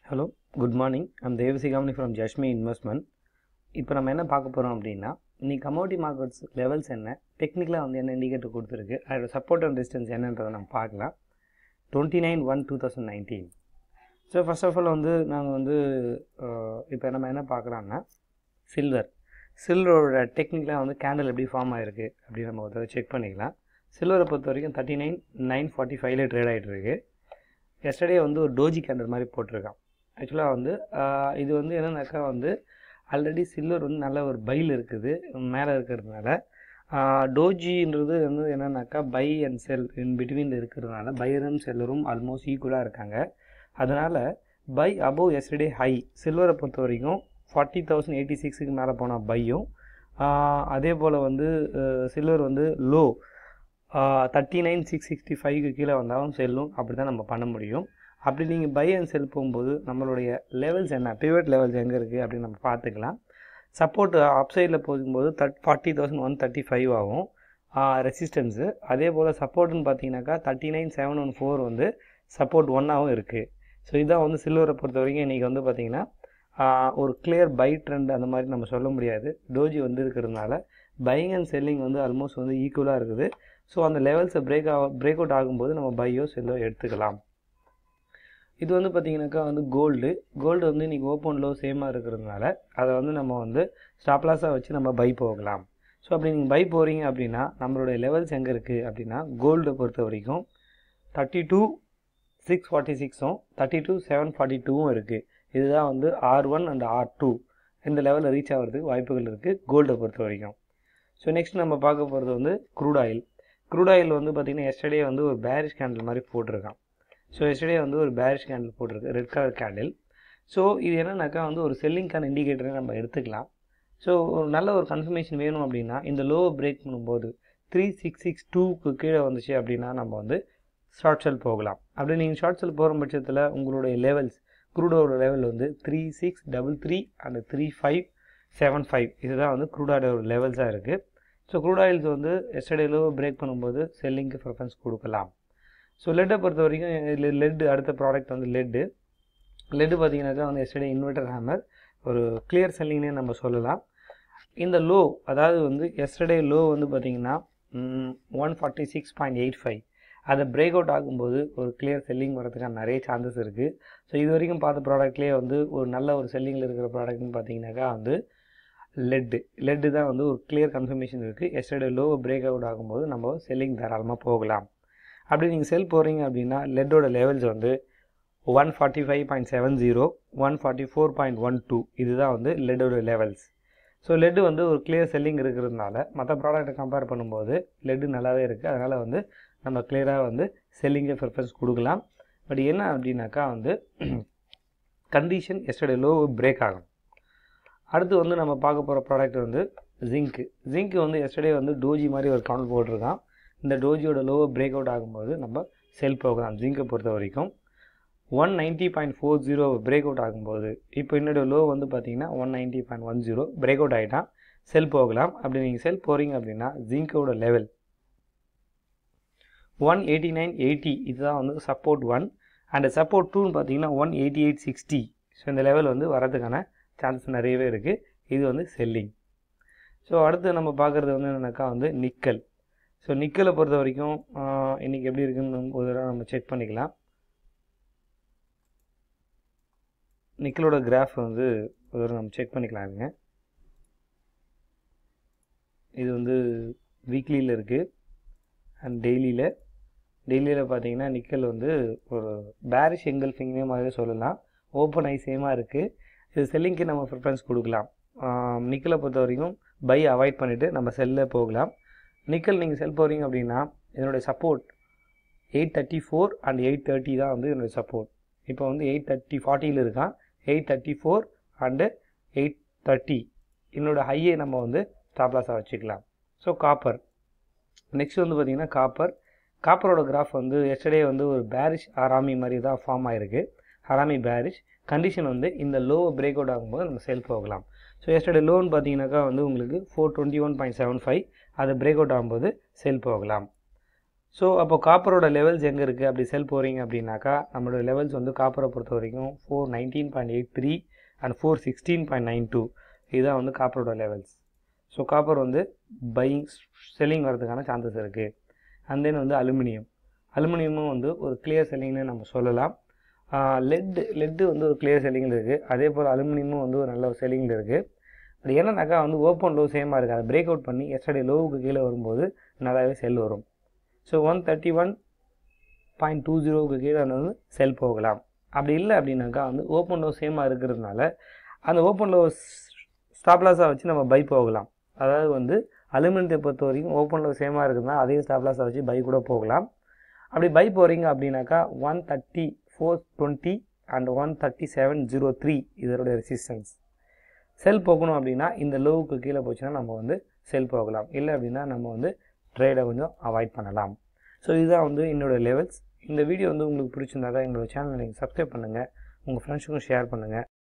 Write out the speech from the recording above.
hello good morning I'm Devasigamani from Jashmi investment இப்போ நம்ம என்ன பார்க்க போகிறோம் அப்படின்னா இன்னைக்கு கமோடி மார்க்கெட்ஸ் லெவல்ஸ் என்ன டெக்னிக்கலாக வந்து என்ன இண்டிகேட்டர் கொடுத்துருக்கு அதோட சப்போர்ட் அண்ட் டிஸ்டன்ஸ் என்னன்றதை நம்ம பார்க்கலாம் twenty nine one two thousand nineteen so first of all வந்து நாங்கள் வந்து இப்போ நம்ம என்ன பார்க்குறோன்னா சில்வர் சில்வரோட டெக்னிக்கலாக வந்து கேண்டில் எப்படி ஃபார்ம் ஆகிருக்கு அப்படின்னு நம்ம ஒரு செக் பண்ணிக்கலாம் சில்வரை பொறுத்த வரைக்கும் தேர்ட்டி நைன் நைன் ஃபார்ட்டி ஃபைவ்ல ட்ரேட் ஆகிட்டு இருக்கு எஸ்டர்டே வந்து ஒரு டோஜி கேண்டல் மாதிரி போட்டிருக்கான் ஆக்சுவலாக வந்து ஆஹ் இது வந்து என்னன்னாக்கா வந்து ஆல்ரெடி சில்வர் வந்து நல்ல ஒரு பைல் இருக்குது மேலே இருக்கிறதுனால டோஜின்றது வந்து என்னன்னாக்கா பை அண்ட் செல் இன் பிட்வீனில் இருக்கிறதுனால பையரும் செல்லரும் ஆல்மோஸ்ட் ஈக்குவலாக இருக்காங்க அதனால் பை அபவ் எஸ்டர்டே ஹை சில்வரை பொறுத்த வரைக்கும் ஃபார்ட்டி தௌசண்ட் எயிட்டி சிக்ஸுக்கு மேலே போனால் பையும் அதே போல் வந்து சில்வர் வந்து low thirty nine six sixty ஃபைவ்க்கு கீழே வந்தாலும் செல்லும் அப்படி தான் நம்ம பண்ண முடியும் அப்படி நீங்கள் பை அண்ட் செல் போகும்போது நம்மளுடைய லெவல்ஸ் என்ன பிவட் லெவல்ஸ் எங்கே இருக்குது அப்படின்னு நம்ம பார்த்துக்கலாம் சப்போர்ட் அப்சைடில் போகும்போது that forty thousand one thirty five ஆகும் ரெசிஸ்டன்ஸு அதே போல் சப்போர்ட்னு பார்த்தீங்கன்னாக்கா thirty nine seven one four வந்து சப்போர்ட் ஒன்னாகவும் இருக்குது ஸோ இதான் வந்து சில்வரை பொறுத்த வரைக்கும் இன்றைக்கி வந்து பார்த்திங்கன்னா ஒரு கிளியர் பை ட்ரெண்ட் அந்த மாதிரி நம்ம சொல்ல முடியாது டோஜி வந்து இருக்கிறதுனால பையிங் அண்ட் செல்லிங் வந்து ஆல்மோஸ்ட் வந்து ஈக்குவலாக இருக்குது ஸோ அந்த லெவல்ஸை பிரேக் ஆக பிரேக் அவுட் ஆகும்போது நம்ம பையோ செல்லோ எடுத்துக்கலாம் இது வந்து பார்த்திங்கனாக்கா வந்து கோல்டு கோல்டு வந்து இன்றைக்கி ஓப்பன் லோ சேமாக இருக்கிறதுனால அதை வந்து நம்ம வந்து ஸ்டாப்லாஸாக வச்சு நம்ம பை போகலாம் ஸோ அப்படி நீங்கள் பை போகிறீங்க அப்படின்னா நம்மளுடைய லெவல்ஸ் எங்கே இருக்குது அப்படின்னா கோல்டை பொறுத்த வரைக்கும் தேர்ட்டி டூ சிக்ஸ் ஃபார்ட்டி சிக்ஸும் தேர்ட்டி டூ செவன் ஃபார்ட்டி டூவும் இருக்குது இதுதான் வந்து R one and R two இந்த லெவலில் ரீச் ஆகிறதுக்கு வாய்ப்புகள் இருக்குது கோல்டை பொறுத்த வரைக்கும் ஸோ நெக்ஸ்ட் நம்ம பார்க்க போகிறது வந்து க்ரூட் ஆயில் க்ரூட் ஆயில் வந்து பார்த்திங்கன்னா எஸ்டர்டே வந்து ஒரு பேரிஷ் கேண்டில் மாதிரி போட்டிருக்கான் ஸோ எஸ்டர்டே வந்து ஒரு பேரிஷ் கேண்டில் போட்டிருக்கு ரெட் கலர் கேண்டில் ஸோ இது என்னன்னாக்கா வந்து ஒரு செல்லிங்கான இண்டிகேட்டரை நம்ம எடுத்துக்கலாம் ஸோ ஒரு நல்ல ஒரு கன்ஃபர்மேஷன் வேணும் அப்படின்னா இந்த லோவை பிரேக் பண்ணும்போது த்ரீ சிக்ஸ் சிக்ஸ் டூக்கு கீழே வந்துச்சு அப்படின்னா நம்ம வந்து ஷார்ட் செல் போகலாம் அப்படி நீங்கள் ஷார்ட் செல் போகிற பட்சத்தில் உங்களுடைய லெவல்ஸ் க்ரூடோட லெவல் வந்து three six double three and three five seven five இதுதான் வந்து க்ரூடோட லெவல்ஸாக இருக்குது ஸோ க்ரூட் ஆயில்ஸ் வந்து எஸ்டர்டேலோ பிரேக் பண்ணும்போது செல்லிங்க்கு ப்ரிஃபரன்ஸ் கொடுக்கலாம் ஸோ லெட்டை பொறுத்த வரைக்கும் இதில் லெட்டு அடுத்த ப்ராடக்ட் வந்து லெட்டு லெட்டு பார்த்தீங்கன்னாக்கா வந்து எஸ்டர்டே இன்வெர்டர் ஹேமர் ஒரு கிளியர் செல்லிங்னே நம்ம சொல்லலாம் இந்த லோ அதாவது வந்து எஸ்டர்டே லோ வந்து பார்த்திங்கன்னா one forty six point eight five அதை பிரேக் அவுட் ஆகும்போது ஒரு கிளியர் செல்லிங் வரதுக்கான நிறைய சான்சஸ் இருக்குது ஸோ இது வரைக்கும் பார்த்த ப்ராடக்ட்லேயே வந்து ஒரு நல்ல ஒரு செல்லிங்கில் இருக்கிற ப்ராடக்ட்னு பார்த்தீங்கன்னாக்கா வந்து லெட்டு லெட்டு தான் வந்து ஒரு கிளியர் கன்ஃபர்மேஷன் இருக்குது எஸ்டர்டே லோ பிரேக் அவுட் ஆகும்போது நம்ம செல்லிங் தாராளமாக போகலாம் அப்படி நீங்கள் செல் போகிறீங்க அப்படின்னா லெட்டோட லெவல்ஸ் வந்து one forty five point seven zero one forty four point one two இதுதான் வந்து லெட்டோட லெவல்ஸ் ஸோ லெட்டு வந்து ஒரு கிளியர் செல்லிங் இருக்கிறதுனால மற்ற ப்ராடக்ட்டை கம்பேர் பண்ணும்போது லெட்டு நல்லாவே இருக்குது அதனால் வந்து நம்ம கிளியராக வந்து செல்லிங்கை ப்ரிஃபரன்ஸ் கொடுக்கலாம் பட் என்ன அப்படின்னாக்கா வந்து கண்டிஷன் எஸ்டர்டே லோ பிரேக் ஆகும் அடுத்து வந்து நம்ம பார்க்க போகிற ப்ராடக்ட் வந்து ஜிங்க்கு ஜிங்க் வந்து எஸ்டர்டே வந்து டோஜி மாதிரி ஒரு கவுண்ட் போட்டிருக்கான் இந்த டோஜியோட லோவை பிரேக் அவுட் ஆகும்போது நம்ம செல் போகலாம் ஜிங்கை பொறுத்த வரைக்கும் one ninety point four zero break out ஆகும்போது இப்போ என்னோட லோ வந்து பார்த்தீங்கன்னா one ninety point one zero break out ஆகிட்டான் செல் போகலாம் அப்படி நீங்கள் செல் போகிறீங்க அப்படின்னா ஜிங்கோட level one eighty nine eighty இதுதான் வந்து சப்போர்ட் ஒன் அண்ட் சப்போர்ட் டூன்னு பார்த்தீங்கன்னா one eighty eight sixty so இந்த லெவல் வந்து வரதுக்கான சான்சஸ் நிறையவே இருக்குது இது வந்து செல்லிங் ஸோ அடுத்து நம்ம பார்க்குறது வந்து என்னென்னாக்கா வந்து நிக்கல் ஸோ நிக்கலை பொறுத்த வரைக்கும் இன்றைக்கி எப்படி இருக்குன்னு ஒரு தடவை நம்ம செக் பண்ணிக்கலாம் நிக்கலோட கிராஃப் வந்து ஒரு தடவை நம்ம செக் பண்ணிக்கலாங்க இது வந்து வீக்லியில் இருக்குது அண்ட் டெய்லியில் டெய்லியில் பார்த்தீங்கன்னா நிக்கல் வந்து ஒரு பேரிஷ் எங்கல்ஃபிங்னே மாதிரி சொல்லலாம் ஓப்பன் ஐ சேமாக இருக்குது இது செல்லிங்க்கு நம்ம ப்ரிஃபரன்ஸ் கொடுக்கலாம் நிக்கலை பொறுத்த வரைக்கும் பை அவாய்ட் பண்ணிவிட்டு நம்ம செல்லில் போகலாம் நிக்கல் நீங்கள் செல் போகிறீங்க அப்படின்னா என்னுடைய support eight thirty four and eight thirty தான் வந்து என்னுடைய சப்போர்ட் இப்போ வந்து எயிட் தேர்ட்டி ஃபார்ட்டியில் இருக்கான் eight thirty four and eight thirty என்னோடய ஹையை நம்ம வந்து ஸ்டாப்லாஸாக வச்சுக்கலாம் ஸோ காப்பர் நெக்ஸ்ட் வந்து பார்த்திங்கன்னா காப்பர் காப்பரோட கிராஃப் வந்து எஸ்டர்டே வந்து ஒரு பேரிஷ் ஹராமி மாதிரி தான் ஃபார்ம் ஆகிருக்கு ஹராமி பேரிஷ் கண்டிஷன் வந்து இந்த லோவை பிரேக் அவுட் ஆகும்போது நம்ம செல் போகலாம் ஸோ எஸ்டர்டே லோன் பார்த்தீங்கன்னாக்கா வந்து உங்களுக்கு four twenty one point seven five அதை பிரேக் அவுட் ஆகும்போது செல் போகலாம் ஸோ அப்போ காப்பரோட லெவல்ஸ் எங்கே இருக்குது அப்படி செல் போகிறீங்க அப்படின்னாக்கா நம்மளோட லெவல்ஸ் வந்து காப்பரை பொறுத்த வரைக்கும் four nineteen point eight three and four sixteen point nine two இதுதான் வந்து காப்பரோட லெவல்ஸ் ஸோ காப்பர் வந்து பையிங் செல்லிங் வரதுக்கான சான்சஸ் இருக்குது அண்ட் தென் வந்து அலுமினியம் அலுமினியமும் வந்து ஒரு கிளியர் செல்லிங்னு நம்ம சொல்லலாம் லெட்டு லெட்டு வந்து ஒரு கிளியர் செல்லிங்கில் இருக்குது அதே போல் அலுமினியமும் வந்து ஒரு நல்ல ஒரு செல்லிங்கில் இருக்குது அது என்னன்னாக்கா வந்து ஓப்பன் லோ சேமாக இருக்குது அதை பிரேக் அவுட் பண்ணி எஸ்டர்டே லோவுக்கு கீழே வரும்போது நல்லாவே செல் வரும் so one thirty one point two ஜீரோவுக்கு கீழே வந்து செல் போகலாம் அப்படி இல்லை அப்படின்னாக்கா வந்து ஓப்பன் லோ சேமாக இருக்கிறதுனால அந்த ஓப்பன் லோ ஸ்டாப்லாஸாக வச்சு நம்ம பை போகலாம் அதாவது வந்து அலுமினியத்தை பொறுத்த வரைக்கும் ஓப்பன் லோ சேமாக இருக்கிறதுனால அதே ஸ்டாப்லாஸாக வச்சு பை கூட போகலாம் அப்படி பை போகிறீங்க அப்படின்னாக்கா one thirty four twenty and one thirty seven zero three இதனுடைய ரெசிஸ்டன்ஸ் செல் போகணும் அப்படின்னா இந்த லோவுக்கு கீழே போச்சுன்னா நம்ம வந்து செல் போகலாம் இல்லை அப்படின்னா நம்ம வந்து ட்ரேடை கொஞ்சம் அவாய்ட் பண்ணலாம் ஸோ இதுதான் வந்து என்னோடய லெவல்ஸ் இந்த வீடியோ வந்து உங்களுக்கு பிடிச்சிருந்தாக்கா எங்களோட சேனலை நீங்கள் சப்ஸ்கிரைப் பண்ணுங்கள் உங்கள் ஃப்ரெண்ட்ஸுக்கும் ஷேர் பண்ணுங்கள்